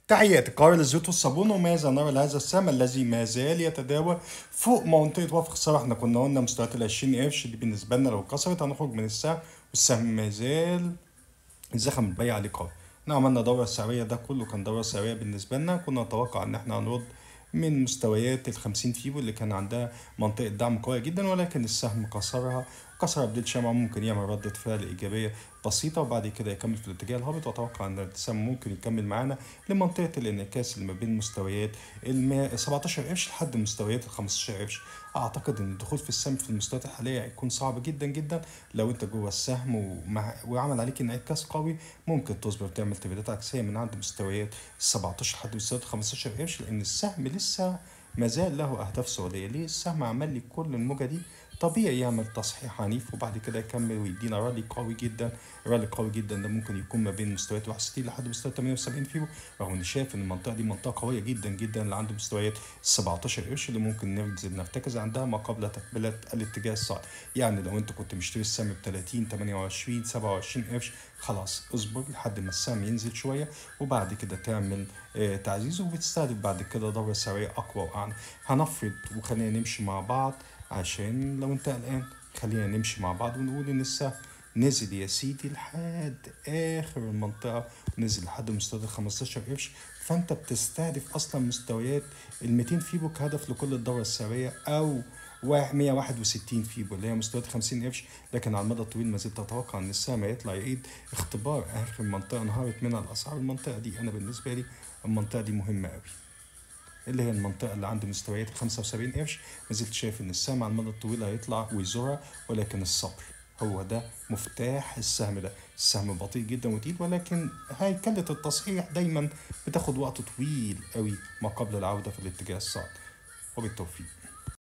تحياتي قارئ الزيوت والصابون وماذا نرى لهذا السهم الذي ما زال يتداول فوق منطقة وفق خسارة احنا كنا قلنا مستويات ال 20 قرش دي بالنسبة لنا لو كسرت هنخرج من السهم والسهم ما زال زخم البيع عليه قوي احنا عملنا دورة سعرية ده كله كان دورة سعرية بالنسبة لنا كنا نتوقع ان احنا هنرد من مستويات ال 50 فيبو اللي كان عندها منطقة دعم قوية جدا ولكن السهم كسرها كسر بديل شمعة ممكن يعمل ردة فعل إيجابية بسيطة وبعد كده يكمل في الاتجاه الهابط وأتوقع أن السهم ممكن يكمل معانا لمنطقة الانعكاس اللي ما بين مستويات ال 17 قرش لحد مستويات ال 15 قرش أعتقد أن الدخول في السهم في المستويات الحالية هيكون صعب جدا جدا لو أنت جوه السهم ومع وعمل عليك انعكاس قوي ممكن تصبر تعمل تبديلات عكسية من عند مستويات ال 17 لحد مستويات 15 قرش لأن السهم لسه ما زال له أهداف سعودية ليه السهم عمل لي كل الموجة دي طبيعي يعمل تصحيح عنيف وبعد كده يكمل ويدينا رالي قوي جدا رالي قوي جدا ده ممكن يكون ما بين مستويات 61 لحد مستوى 78 فيبو رغم اني شايف ان المنطقه دي منطقه قويه جدا جدا اللي عنده مستويات 17 قرش اللي ممكن ننزل نرتكز عندها ما قبل تكمله الاتجاه الصاعد يعني لو انت كنت مشتري السهم ب 30 28 27 قرش خلاص اصبر لحد ما السهم ينزل شويه وبعد كده تعمل آه تعزيز وبتستهدف بعد كده دوره سعريه اقوى واعلى هنفرض وخلينا نمشي مع بعض عشان لو انت قلقان خلينا نمشي مع بعض ونقول ان السهم نزل يا سيدي لحد اخر المنطقه نزل لحد مستوى ال 15 قرش فانت بتستهدف اصلا مستويات ال 200 فيبو كهدف لكل الدوره السعريه او 161 فيبو اللي هي مستويات 50 قرش لكن على المدى الطويل ما زلت اتوقع ان السهم هيطلع يعيد اختبار اخر منطقه انهارت منها الاسعار المنطقه دي انا بالنسبه لي المنطقه دي مهمه قوي اللي هي المنطقة اللي عند مستويات 75 قرش ما زلت شايف إن السهم على المدى الطويل هيطلع ويزورها ولكن الصبر هو ده مفتاح السهم ده السهم بطيء جدا وتقيل ولكن هيكلة التصحيح دايما بتاخد وقت طويل قوي ما قبل العودة في الاتجاه الصاعد وبالتوفيق